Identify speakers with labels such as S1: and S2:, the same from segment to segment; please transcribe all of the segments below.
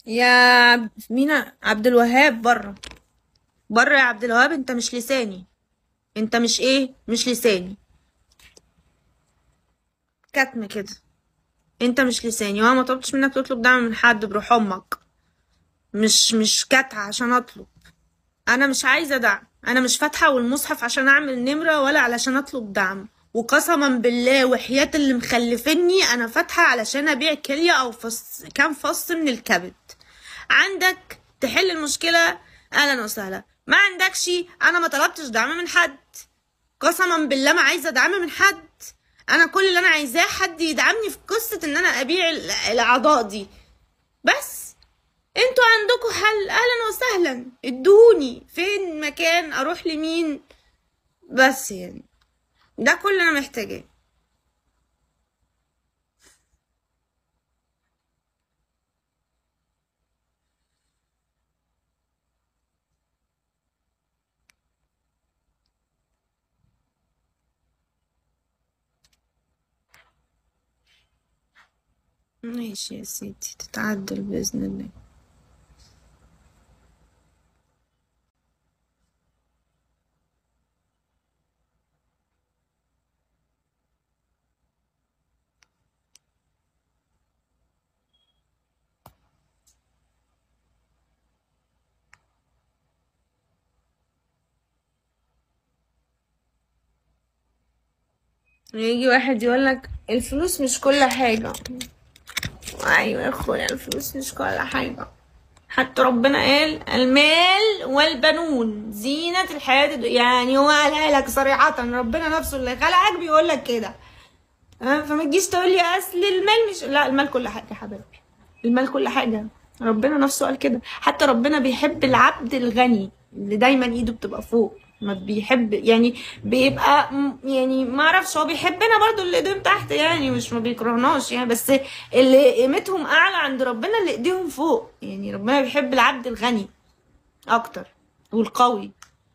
S1: يا عب- مينا عبد الوهاب بره بره يا عبد الوهاب انت مش لساني انت مش ايه مش لساني كتم كده انت مش لساني وانا ما طلبتش منك تطلب دعم من حد بروح امك مش مش كاتعه عشان اطلب انا مش عايزه دعم انا مش فاتحه والمصحف عشان اعمل نمره ولا علشان اطلب دعم وقسما بالله وحياة اللي مخلفني انا فاتحه علشان ابيع كليه او فص كام فص من الكبد عندك تحل المشكله اهلا وسهلا ما عندكش انا ما طلبتش دعم من حد قسما بالله ما عايزه دعم من حد انا كل اللي انا عايزاه حد يدعمني في قصه ان انا ابيع ال- الاعضاء دي بس انتوا عندكم حل اهلا وسهلا ادوني فين مكان اروح لمين بس يعني ده كل اللي انا محتاجاه ماشي يا سيدي تتعدل باذن الله يجي واحد يقولك الفلوس مش كل حاجة ايوه يا اخويا الفلوس مش كل حاجة حتى ربنا قال المال والبنون زينة الحياة الد- يعني هو قالها لك صريحة ربنا نفسه اللي خلقك بيقول لك كده ها؟ فما تجيش تقول لي اصل المال مش لا المال كل حاجة يا حبيبي المال كل حاجة ربنا نفسه قال كده حتى ربنا بيحب العبد الغني اللي دايما ايده بتبقى فوق ما بيحب يعني بيبقى م- يعني ما اعرفش هو بيحبنا برضو اللي ايديهم تحت يعني مش ما بيكرهناش يعني بس اللي قيمتهم اعلى عند ربنا اللي ايديهم فوق يعني ربنا بيحب العبد الغني اكتر والقوي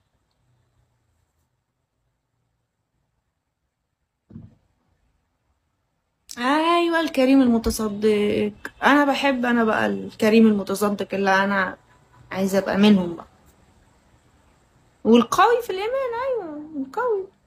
S1: ايوه الكريم المتصدق انا بحب انا بقى الكريم المتصدق اللي انا عايزه ابقى منهم بقى والقوي في الايمان ايوه القوي